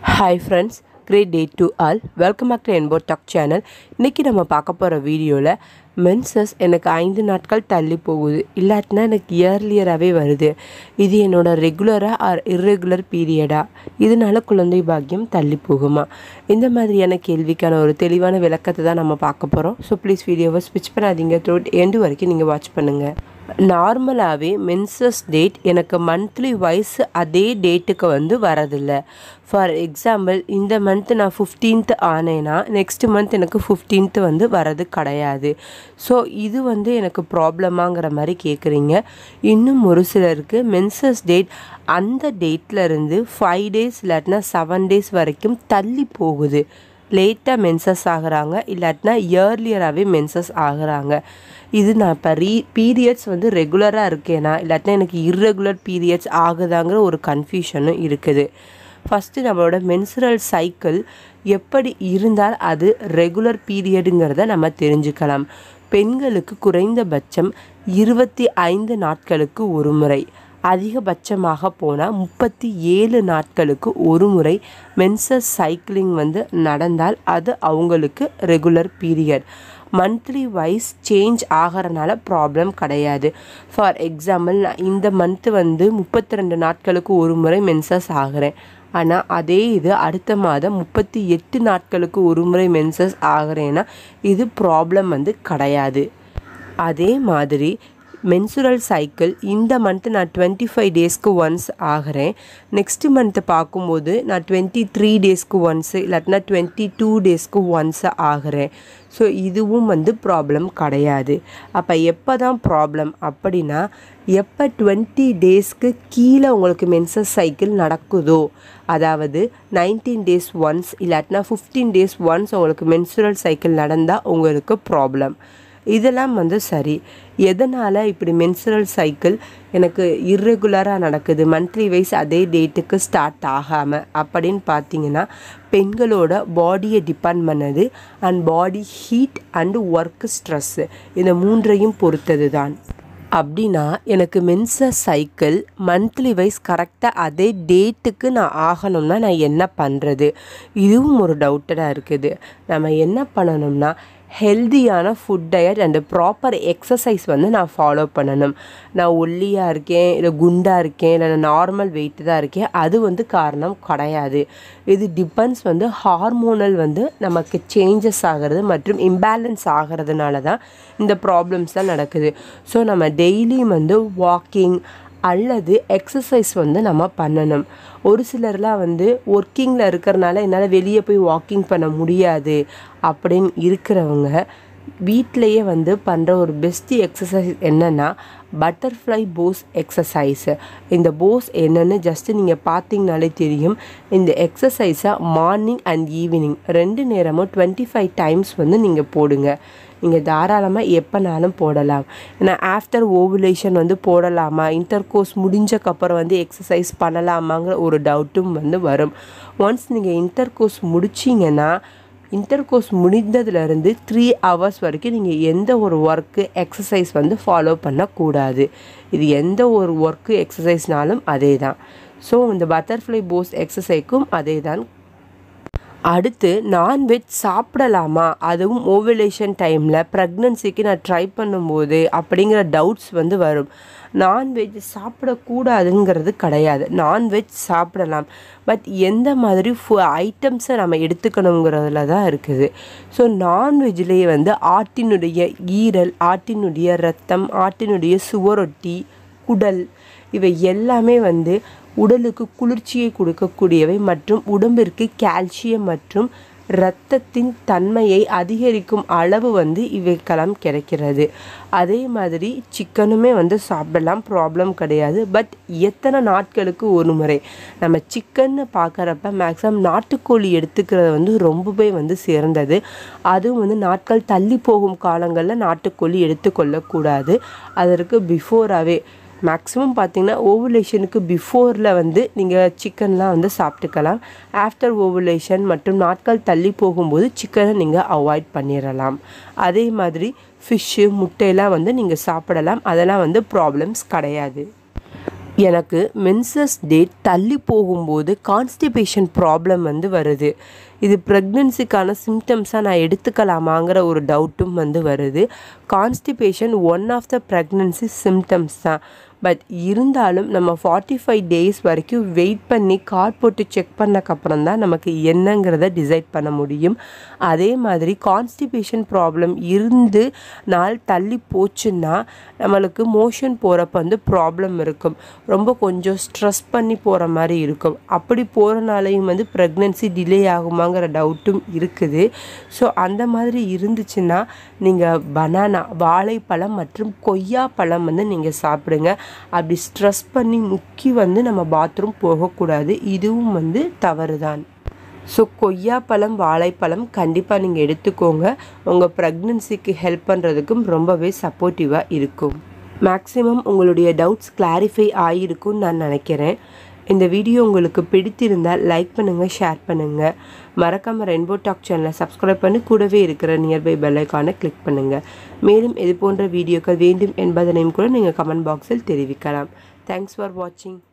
hi friends great day to all welcome back to info talk channel இன்றைக்கி நம்ம பார்க்க போகிற வீடியோவில் மென்சஸ் எனக்கு ஐந்து நாட்கள் தள்ளி போகுது இல்லாட்டினா எனக்கு இயர்லியராகவே வருது இது என்னோட ரெகுலராக ஆர் இர்ரெகுலர் பீரியடா இதனால குழந்தை பாக்கியம் தள்ளி போகுமா இந்த மாதிரியான கேள்விக்கான ஒரு தெளிவான விளக்கத்தை தான் நம்ம பார்க்க போகிறோம் ஸோ ப்ளீஸ் வீடியோவை ஸ்விட்ச் பண்ணாதீங்க த்ரோட் எண்டு வரைக்கும் நீங்கள் வாட்ச் பண்ணுங்கள் நார்மலாகவே மென்சஸ் டேட் எனக்கு மந்த்லி வைஸ் அதே டேட்டுக்கு வந்து வரதில்லை ஃபார் எக்ஸாம்பிள் இந்த மந்த் நான் ஃபிஃப்டீன்த் ஆனேன்னா நெக்ஸ்ட் மந்த் எனக்கு ஃபிஃப்டீன்த் வந்து வரது கிடையாது ஸோ இது வந்து எனக்கு ப்ராப்ளமாங்கிற மாதிரி கேட்குறீங்க இன்னும் ஒரு சிலருக்கு மென்சஸ் டேட் அந்த டேட்ல இருந்து ஃபைவ் டேஸ் இல்லாட்டினா செவன் டேஸ் வரைக்கும் தள்ளி போகுது லேட்டாக மென்சஸ் ஆகுறாங்க இல்லாட்டினா இயர்லியராகவே மென்சஸ் ஆகுறாங்க இது நான் இப்போ ரீ பீரியட்ஸ் வந்து ரெகுலராக இருக்கேனா இல்லாட்டினா எனக்கு இர்ரெகுலர் பீரியட்ஸ் ஆகுதாங்கிற ஒரு கன்ஃபியூஷனும் இருக்குது ஃபஸ்ட்டு நம்மளோட மென்சுரல் சைக்கிள் எப்படி இருந்தால் அது ரெகுலர் பீரியடுங்கிறத நம்ம தெரிஞ்சுக்கலாம் பெண்களுக்கு குறைந்தபட்சம் இருபத்தி ஐந்து நாட்களுக்கு ஒரு முறை அதிகபட்சமாக போனால் முப்பத்தி ஏழு நாட்களுக்கு ஒரு முறை மென்சஸ் சைக்கிளிங் வந்து நடந்தால் அது அவங்களுக்கு regular period monthly wise change ஆகிறனால ப்ராப்ளம் கிடையாது ஃபார் எக்ஸாம்பிள் நான் இந்த மந்த்து வந்து முப்பத்தி ரெண்டு நாட்களுக்கு ஒரு முறை மென்சஸ் ஆகிறேன் ஆனால் அதே இது அடுத்த மாதம் முப்பத்தி எட்டு நாட்களுக்கு ஒரு முறை மென்சஸ் ஆகிறேன்னா இது ப்ராப்ளம் வந்து கிடையாது அதே மாதிரி மென்சுரல் சைக்கிள் இந்த மந்த்து நான் டுவெண்ட்டி ஃபைவ் டேஸ்க்கு ஒன்ஸ் ஆகிறேன் நெக்ஸ்ட் மந்த்து பார்க்கும்போது நான் டுவெண்ட்டி த்ரீ டேஸ்க்கு ஒன்ஸு இல்லாட்டினா டுவெண்ட்டி டூ டேஸ்க்கு ஒன்ஸ் ஆகிறேன் ஸோ இதுவும் வந்து ப்ராப்ளம் கிடையாது அப்போ எப்போ தான் ப்ராப்ளம் அப்படின்னா எப்போ டுவெண்ட்டி டேஸ்க்கு கீழே உங்களுக்கு மென்சஸ் சைக்கிள் நடக்குதோ அதாவது நைன்டீன் டேஸ் ஒன்ஸ் இல்லாட்டினா ஃபிஃப்டீன் டேஸ் ஒன்ஸ் உங்களுக்கு மென்சுரல் சைக்கிள் நடந்தால் உங்களுக்கு ப்ராப்ளம் இதெல்லாம் வந்து சரி எதனால் இப்படி மென்சுரல் சைக்கிள் எனக்கு இர்ரெகுலராக நடக்குது மந்த்லி வைஸ் அதே டேட்டுக்கு ஸ்டார்ட் ஆகாமல் அப்படின்னு பார்த்தீங்கன்னா பெண்களோட பாடியை டிபெண்ட் பண்ணது and body heat and work stress இந்த மூன்றையும் பொறுத்தது தான் அப்படின்னா எனக்கு மென்சஸ் சைக்கிள் மந்த்லி வைஸ் கரெக்டாக அதே டேட்டுக்கு நான் ஆகணும்னா நான் என்ன பண்ணுறது இதுவும் ஒரு டவுட்டடாக இருக்குது நம்ம என்ன பண்ணணும்னா ஹெல்தியான food diet and proper exercise வந்து நான் ஃபாலோ பண்ணணும் நான் ஒல்லியாக இருக்கேன் இல்லை குண்டாக இருக்கேன் இல்லை நான் நார்மல் வெயிட்டு தான் இருக்கேன் அது வந்து காரணம் கிடையாது இது டிபெண்ட்ஸ் வந்து ஹார்மோனல் வந்து நமக்கு சேஞ்சஸ் ஆகிறது மற்றும் இம்பேலன்ஸ் ஆகிறதுனால தான் இந்த ப்ராப்ளம்ஸ் தான் நடக்குது ஸோ நம்ம டெய்லியும் வந்து வாக்கிங் அல்லது எக்ஸசைஸ் வந்து நம்ம பண்ணணும் ஒரு சிலர்லாம் வந்து ஒர்க்கிங்கில் இருக்கிறனால என்னால் வெளியே போய் வாக்கிங் பண்ண முடியாது அப்படின்னு இருக்கிறவங்க வீட்டிலையே வந்து பண்ணுற ஒரு பெஸ்ட்டு எக்ஸசைஸ் என்னென்னா பட்டர்ஃப்ளை போஸ் எக்ஸசைஸு இந்த போஸ் என்னென்னு ஜஸ்ட்டு நீங்கள் பார்த்தீங்கனாலே தெரியும் இந்த எக்ஸசைஸை மார்னிங் அண்ட் ஈவினிங் ரெண்டு நேரமும் டுவெண்ட்டி ஃபைவ் டைம்ஸ் வந்து நீங்கள் போடுங்க நீங்கள் தாராளமாக எப்போனாலும் போடலாம் ஏன்னா ஆஃப்டர் ஓவுலேஷன் வந்து போடலாமா இன்டர் கோர்ஸ் முடிஞ்சக்கப்புறம் வந்து எக்ஸசைஸ் பண்ணலாமாங்கிற ஒரு டவுட்டும் வந்து வரும் ஒன்ஸ் நீங்கள் இன்டர் கோர்ஸ் முடிச்சிங்கன்னா இன்டர் கோர்ஸ் முடிந்ததுலேருந்து த்ரீ ஹவர்ஸ் வரைக்கும் நீங்கள் எந்த ஒரு ஒர்க்கு எக்ஸசைஸ் வந்து ஃபாலோ பண்ணக்கூடாது இது எந்த ஒரு ஒர்க்கு எக்ஸசைஸ்னாலும் அதே தான் ஸோ இந்த பட்டர்ஃப்ளை போஸ் எக்ஸசைஸுக்கும் அதே தான் அடுத்து நான்வெஜ் சாப்பிடலாமா அதுவும் ஓவலேஷன் டைமில் ப்ரெக்னன்சிக்கு நான் ட்ரை பண்ணும்போது அப்படிங்கிற டவுட்ஸ் வந்து வரும் நான்வெஜ் சாப்பிடக்கூடாதுங்கிறது கிடையாது நான்வெஜ் சாப்பிடலாம் பட் எந்த மாதிரி ஃபு ஐட்டம்ஸை நம்ம எடுத்துக்கணுங்கிறதுல தான் இருக்குது ஸோ நான்வெஜ்லேயே வந்து ஆட்டினுடைய ஈரல் ஆட்டினுடைய ரத்தம் ஆட்டினுடைய சுவரொட்டி குடல் இவை எல்லாமே வந்து உடலுக்கு குளிர்ச்சியை கொடுக்கக்கூடியவை மற்றும் உடம்பிற்கு கால்சியம் மற்றும் இரத்தத்தின் தன்மையை அதிகரிக்கும் அளவு வந்து இவைக்கெல்லாம் கிடைக்கிறது அதே மாதிரி சிக்கனுமே வந்து சாப்பிடலாம் ப்ராப்ளம் கிடையாது பட் எத்தனை நாட்களுக்கு ஒரு முறை நம்ம சிக்கன்னு பார்க்குறப்ப மேக்ஸிமம் நாட்டுக்கோழி எடுத்துக்கிறது வந்து ரொம்பவே வந்து சிறந்தது அதுவும் வந்து நாட்கள் தள்ளி போகும் காலங்களில் நாட்டுக்கோழி எடுத்துக்கொள்ளக்கூடாது அதற்கு பிஃபோராகவே மேக்ஸிமம் பார்த்தீங்கன்னா ஓவுலேஷனுக்கு பிஃபோரில் வந்து நீங்கள் சிக்கன்லாம் வந்து சாப்பிட்டுக்கலாம் ஆஃப்டர் ஓவுலேஷன் மற்றும் நாட்கள் தள்ளி போகும்போது சிக்கனை நீங்கள் அவாய்ட் பண்ணிடலாம் அதே மாதிரி ஃபிஷ்ஷு முட்டையெல்லாம் வந்து நீங்கள் சாப்பிடலாம் அதெல்லாம் வந்து ப்ராப்ளம்ஸ் கிடையாது எனக்கு மென்சஸ் டேட் தள்ளி போகும்போது கான்ஸ்டிபேஷன் ப்ராப்ளம் வந்து வருது இது ப்ரெக்னென்சிக்கான சிம்டம்ஸாக நான் எடுத்துக்கலாமாங்கிற ஒரு டவுட்டும் வந்து வருது constipation one of the pregnancy symptoms தான் பட் இருந்தாலும் நம்ம ஃபார்ட்டி ஃபைவ் டேஸ் வரைக்கும் வெயிட் பண்ணி கார்ட் போட்டு செக் பண்ணக்கப்புறம் தான் நமக்கு என்னங்கிறத டிசைட் பண்ண முடியும் அதே மாதிரி கான்ஸ்டிபேஷன் ப்ராப்ளம் இருந்து நாள் தள்ளி போச்சுன்னா நம்மளுக்கு மோஷன் போகிறப்ப வந்து ப்ராப்ளம் இருக்கும் ரொம்ப கொஞ்சம் ஸ்ட்ரெஸ் பண்ணி போகிற மாதிரி இருக்கும் அப்படி போகிறனாலையும் வந்து ப்ரெக்னென்சி டிலே ஆகுமாங்கிற டவுட்டும் இருக்குது ஸோ அந்த மாதிரி இருந்துச்சுன்னா நீங்கள் பனானா வாழைப்பழம் மற்றும் கொய்யா பழம் வந்து நீங்கள் சாப்பிடுங்க அப்படி ஸ்ட்ரெஸ் பண்ணி முக்கி வந்து நம்ம பாத்ரூம் போகக்கூடாது இதுவும் வந்து தவறு தான் ஸோ கொய்யாப்பழம் வாழைப்பழம் கண்டிப்பாக நீங்கள் எடுத்துக்கோங்க உங்கள் ப்ரெக்னென்சிக்கு ஹெல்ப் பண்ணுறதுக்கும் ரொம்பவே சப்போர்ட்டிவாக இருக்கும் மேக்ஸிமம் உங்களுடைய டவுட்ஸ் கிளாரிஃபை ஆகிருக்கும்னு நான் நினைக்கிறேன் இந்த வீடியோ உங்களுக்கு பிடித்திருந்தால் லைக் பண்ணுங்கள் ஷேர் பண்ணுங்கள் மறக்காமல் ரெயின்போ டாக் சேனலை சப்ஸ்கிரைப் பண்ணி கூடவே இருக்கிற நியர்பை பெல்லைக்கானை கிளிக் பண்ணுங்கள் மேலும் இது போன்ற வீடியோக்கள் வேண்டும் என்பதனையும் கூட நீங்கள் கமெண்ட் பாக்ஸில் தெரிவிக்கலாம் தேங்க்ஸ் ஃபார் வாட்சிங்